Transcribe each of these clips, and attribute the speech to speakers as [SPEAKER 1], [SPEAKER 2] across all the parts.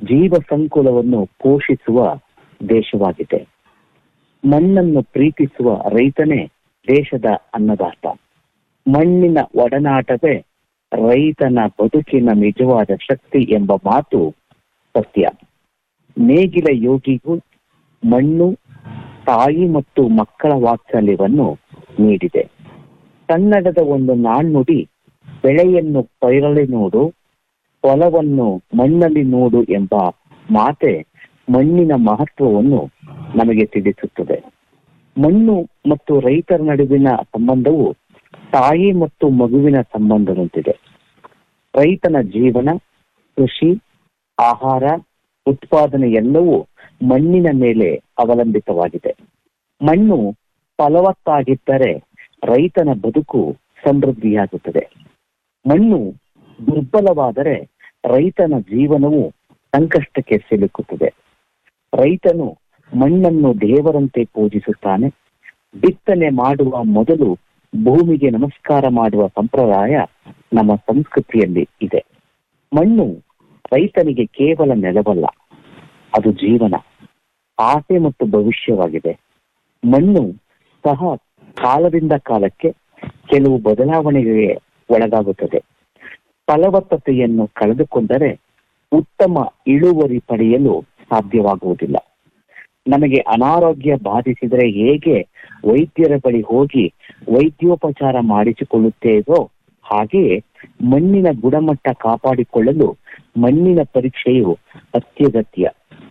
[SPEAKER 1] ಜೀವ ಸಂಕುಲವನ್ನು ಪೋಷಿಸುವ ದೇಶವಾಗಿದೆ ಮಣ್ಣನ್ನು ಪ್ರೀತಿಸುವ ರೈತನೇ ದೇಶದ ಅನ್ನದಾತ ಮಣ್ಣಿನ ಒಡನಾಟವೇ ರೈತನ ಬದುಕಿನ ನಿಜವಾದ ಶಕ್ತಿ ಎಂಬ ಮಾತು ಸತ್ಯ ನೇಗಿಲ ಯೋಗಿಗೂ ಮಣ್ಣು ತಾಯಿ ಮತ್ತು ಮಕ್ಕಳ ವಾತ್ಸಲ್ಯವನ್ನು ನೀಡಿದೆ ಕನ್ನಡದ ಒಂದು ನಾಣ್ಣುಡಿ ಬೆಳೆಯನ್ನು ಪೈರಳಿ ನೋಡು ಹೊಲವನ್ನು ಮಣ್ಣಲ್ಲಿ ನೋಡು ಎಂಬ ಮಾತೆ ಮಣ್ಣಿನ ಮಹತ್ವವನ್ನು ನಮಗೆ ತಿಳಿಸುತ್ತದೆ ಮಣ್ಣು ಮತ್ತು ರೈತರ ನಡುವಿನ ಸಂಬಂಧವು ತಾಯಿ ಮತ್ತು ಮಗುವಿನ ಸಂಬಂಧದಂತಿದೆ ರೈತನ ಜೀವನ ಕೃಷಿ ಆಹಾರ ಉತ್ಪಾದನೆ ಎಲ್ಲವೂ ಮಣ್ಣಿನ ಮೇಲೆ ಅವಲಂಬಿತವಾಗಿದೆ ಮಣ್ಣು ಫಲವತ್ತಾಗಿದ್ದರೆ ರೈತನ ಬದುಕು ಸಮೃದ್ಧಿಯಾಗುತ್ತದೆ ಮಣ್ಣು ದುರ್ಬಲವಾದರೆ ರೈತನ ಜೀವನವು ಸಂಕಷ್ಟಕ್ಕೆ ಸಿಲುಕುತ್ತದೆ ರೈತನು ಮಣ್ಣನ್ನು ದೇವರಂತೆ ಪೂಜಿಸುತ್ತಾನೆ ಬಿತ್ತನೆ ಮಾಡುವ ಮೊದಲು ಭೂಮಿಗೆ ನಮಸ್ಕಾರ ಮಾಡುವ ಸಂಪ್ರದಾಯ ನಮ್ಮ ಸಂಸ್ಕೃತಿಯಲ್ಲಿ ಇದೆ ಮಣ್ಣು ರೈತನಿಗೆ ಕೇವಲ ನೆಲವಲ್ಲ ಅದು ಜೀವನ ಆಸೆ ಮತ್ತು ಭವಿಷ್ಯವಾಗಿದೆ ಮಣ್ಣು ಸಹ ಕಾಲದಿಂದ ಕಾಲಕ್ಕೆ ಕೆಲವು ಬದಲಾವಣೆಗೆ ಒಳಗಾಗುತ್ತದೆ ಫಲವತ್ತತೆಯನ್ನು ಕಳೆದುಕೊಂಡರೆ ಉತ್ತಮ ಇಳುವರಿ ಪಡೆಯಲು ಸಾಧ್ಯವಾಗುವುದಿಲ್ಲ ನಮಗೆ ಅನಾರೋಗ್ಯ ಬಾಧಿಸಿದರೆ ಹೇಗೆ ವೈದ್ಯರ ಬಳಿ ಹೋಗಿ ವೈದ್ಯೋಪಚಾರ ಮಾಡಿಸಿಕೊಳ್ಳುತ್ತೇವೋ ಹಾಗೆಯೇ ಮಣ್ಣಿನ ಗುಣಮಟ್ಟ ಕಾಪಾಡಿಕೊಳ್ಳಲು ಮಣ್ಣಿನ ಪರೀಕ್ಷೆಯು ಅತ್ಯಗತ್ಯ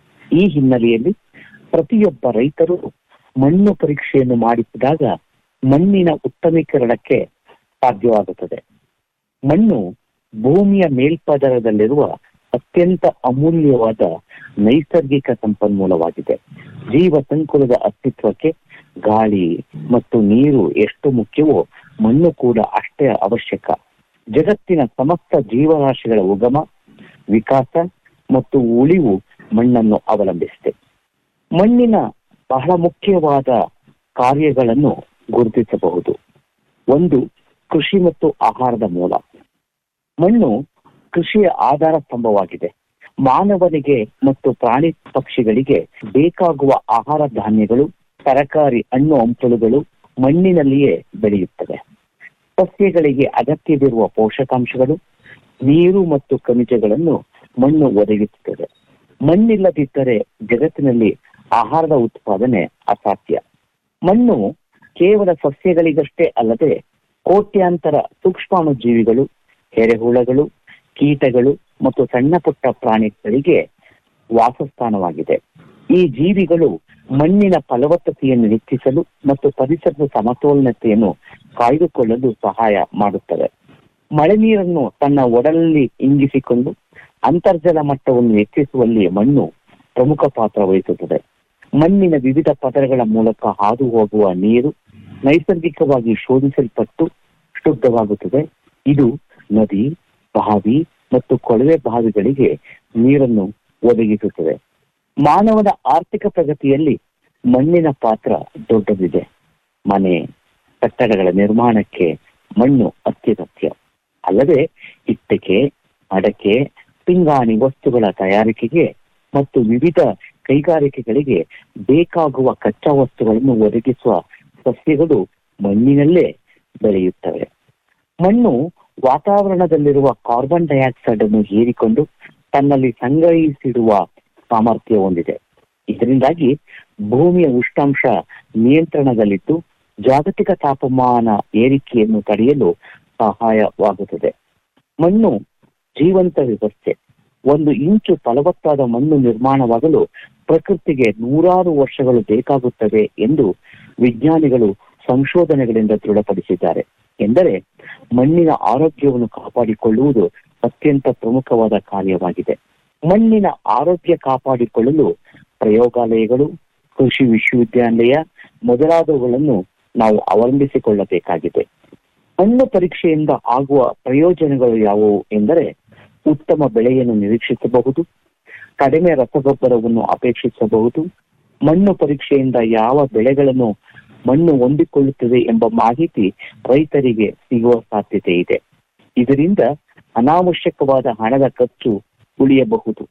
[SPEAKER 1] ಈ ಹಿನ್ನೆಲೆಯಲ್ಲಿ ಪ್ರತಿಯೊಬ್ಬ ರೈತರು ಮಣ್ಣು ಪರೀಕ್ಷೆಯನ್ನು ಮಾಡಿಸಿದಾಗ ಮಣ್ಣಿನ ಉತ್ತಮೀಕರಣಕ್ಕೆ ಸಾಧ್ಯವಾಗುತ್ತದೆ ಮಣ್ಣು ಭೂಮಿಯ ಮೇಲ್ಪದರದಲ್ಲಿರುವ ಅತ್ಯಂತ ಅಮೂಲ್ಯವಾದ ನೈಸರ್ಗಿಕ ಸಂಪನ್ಮೂಲವಾಗಿದೆ ಜೀವ ಸಂಕುಲದ ಅಸ್ತಿತ್ವಕ್ಕೆ ಗಾಳಿ ಮತ್ತು ನೀರು ಎಷ್ಟು ಮುಖ್ಯವೋ ಮಣ್ಣು ಕೂಡ ಅಷ್ಟೇ ಅವಶ್ಯಕ ಜಗತ್ತಿನ ಸಮಸ್ತ ಜೀವರಾಶಿಗಳ ಉಗಮ ವಿಕಾಸ ಮತ್ತು ಉಳಿವು ಮಣ್ಣನ್ನು ಅವಲಂಬಿಸಿದೆ ಮಣ್ಣಿನ ಬಹಳ ಮುಖ್ಯವಾದ ಕಾರ್ಯಗಳನ್ನು ಗುರುತಿಸಬಹುದು ಒಂದು ಕೃಷಿ ಮತ್ತು ಆಹಾರದ ಮೂಲ ಮಣ್ಣು ಕೃಷಿಯ ಆಧಾರ ಸ್ತಂಭವಾಗಿದೆ ಮಾನವನಿಗೆ ಮತ್ತು ಪ್ರಾಣಿ ಪಕ್ಷಿಗಳಿಗೆ ಬೇಕಾಗುವ ಆಹಾರ ಧಾನ್ಯಗಳು ತರಕಾರಿ ಹಣ್ಣು ಹಂಪಲುಗಳು ಮಣ್ಣಿನಲ್ಲಿಯೇ ಬೆಳೆಯುತ್ತವೆ ಸಸ್ಯಗಳಿಗೆ ಅಗತ್ಯವಿರುವ ಪೋಷಕಾಂಶಗಳು ನೀರು ಮತ್ತು ಖನಿಜಗಳನ್ನು ಮಣ್ಣು ಒದಗಿಸುತ್ತದೆ ಮಣ್ಣಿಲ್ಲದಿದ್ದರೆ ಜಗತ್ತಿನಲ್ಲಿ ಆಹಾರದ ಉತ್ಪಾದನೆ ಅಸಾಧ್ಯ ಮಣ್ಣು ಕೇವಲ ಸಸ್ಯಗಳಿಗಷ್ಟೇ ಅಲ್ಲದೆ ಕೋಟ್ಯಾಂತರ ಸೂಕ್ಷ್ಮಾಣುಜೀವಿಗಳು ಎರೆಹುಳಗಳು ಕೀಟಗಳು ಮತ್ತು ಸಣ್ಣ ಪುಟ್ಟ ಪ್ರಾಣಿಗಳಿಗೆ ವಾಸಸ್ಥಾನವಾಗಿದೆ ಈ ಜೀವಿಗಳು ಮಣ್ಣಿನ ಫಲವತ್ತತೆಯನ್ನು ಹೆಚ್ಚಿಸಲು ಮತ್ತು ಪರಿಸರದ ಸಮತೋಲನತೆಯನ್ನು ಕಾಯ್ದುಕೊಳ್ಳಲು ಸಹಾಯ ಮಾಡುತ್ತವೆ ಮಳೆ ನೀರನ್ನು ತನ್ನ ಒಡಲಲ್ಲಿ ಇಂಗಿಸಿಕೊಂಡು ಅಂತರ್ಜಲ ಮಟ್ಟವನ್ನು ಹೆಚ್ಚಿಸುವಲ್ಲಿ ಮಣ್ಣು ಪ್ರಮುಖ ಪಾತ್ರ ವಹಿಸುತ್ತದೆ ಮಣ್ಣಿನ ವಿವಿಧ ಪದರಗಳ ಮೂಲಕ ಹಾದು ಹೋಗುವ ನೀರು ನೈಸರ್ಗಿಕವಾಗಿ ಶೋಧಿಸಲ್ಪಟ್ಟು ಶುದ್ಧವಾಗುತ್ತದೆ ಇದು ನದಿ ಬಾವಿ ಮತ್ತು ಕೊಳವೆ ಬಾವಿಗಳಿಗೆ ನೀರನ್ನು ಒದಗಿಸುತ್ತದೆ ಮಾನವನ ಆರ್ಥಿಕ ಪ್ರಗತಿಯಲ್ಲಿ ಮಣ್ಣಿನ ಪಾತ್ರ ದೊಡ್ಡದಿದೆ ಮನೆ ಕಟ್ಟಡಗಳ ನಿರ್ಮಾಣಕ್ಕೆ ಮಣ್ಣು ಅತ್ಯಗತ್ಯ ಅಲ್ಲದೆ ಇಟ್ಟಿಗೆ ಅಡಕೆ ಪಿಂಗಾಣಿ ವಸ್ತುಗಳ ತಯಾರಿಕೆಗೆ ಮತ್ತು ವಿವಿಧ ಕೈಗಾರಿಕೆಗಳಿಗೆ ಬೇಕಾಗುವ ಕಚ್ಚಾ ವಸ್ತುಗಳನ್ನು ಒದಗಿಸುವ ಸಸ್ಯಗಳು ಮಣ್ಣಿನಲ್ಲೇ ಬೆಳೆಯುತ್ತವೆ ಮಣ್ಣು ವಾತಾವರಣದಲ್ಲಿರುವ ಕಾರ್ಬನ್ ಡೈಆಕ್ಸೈಡ್ ಅನ್ನು ಹೀರಿಕೊಂಡು ತನ್ನಲ್ಲಿ ಸಂಗ್ರಹಿಸಿಡುವ ಸಾಮರ್ಥ್ಯ ಹೊಂದಿದೆ ಇದರಿಂದಾಗಿ ಭೂಮಿಯ ಉಷ್ಣಾಂಶ ನಿಯಂತ್ರಣದಲ್ಲಿದ್ದು ಜಾಗತಿಕ ತಾಪಮಾನ ಏರಿಕೆಯನ್ನು ತಡೆಯಲು ಸಹಾಯವಾಗುತ್ತದೆ ಮಣ್ಣು ಜೀವಂತ ವ್ಯವಸ್ಥೆ ಒಂದು ಇಂಚು ಫಲವತ್ತಾದ ಮಣ್ಣು ನಿರ್ಮಾಣವಾಗಲು ಪ್ರಕೃತಿಗೆ ನೂರಾರು ವರ್ಷಗಳು ಬೇಕಾಗುತ್ತವೆ ಎಂದು ವಿಜ್ಞಾನಿಗಳು ಸಂಶೋಧನೆಗಳಿಂದ ದೃಢಪಡಿಸಿದ್ದಾರೆ ಎಂದರೆ ಮಣ್ಣಿನ ಆರೋಗ್ಯವನ್ನು ಕಾಪಾಡಿಕೊಳ್ಳುವುದು ಅತ್ಯಂತ ಪ್ರಮುಖವಾದ ಕಾರ್ಯವಾಗಿದೆ ಮಣ್ಣಿನ ಆರೋಗ್ಯ ಕಾಪಾಡಿಕೊಳ್ಳಲು ಪ್ರಯೋಗಾಲಯಗಳು ಕೃಷಿ ವಿಶ್ವವಿದ್ಯಾಲಯ ಮೊದಲಾದವುಗಳನ್ನು ನಾವು ಅವಲಂಬಿಸಿಕೊಳ್ಳಬೇಕಾಗಿದೆ ಮಣ್ಣು ಪರೀಕ್ಷೆಯಿಂದ ಆಗುವ ಪ್ರಯೋಜನಗಳು ಯಾವುವು ಎಂದರೆ ಉತ್ತಮ ಬೆಳೆಯನ್ನು ನಿರೀಕ್ಷಿಸಬಹುದು ಕಡಿಮೆ ರಸಗೊಬ್ಬರವನ್ನು ಅಪೇಕ್ಷಿಸಬಹುದು ಮಣ್ಣು ಪರೀಕ್ಷೆಯಿಂದ ಯಾವ ಬೆಳೆಗಳನ್ನು ಮಣ್ಣು ಹೊಂದಿಕೊಳ್ಳುತ್ತದೆ ಎಂಬ ಮಾಹಿತಿ ರೈತರಿಗೆ ಸಿಗುವ ಸಾಧ್ಯತೆ ಇದೆ ಇದರಿಂದ ಅನಾವಶ್ಯಕವಾದ ಹಣದ ಖರ್ಚು ಉಳಿಯಬಹುದು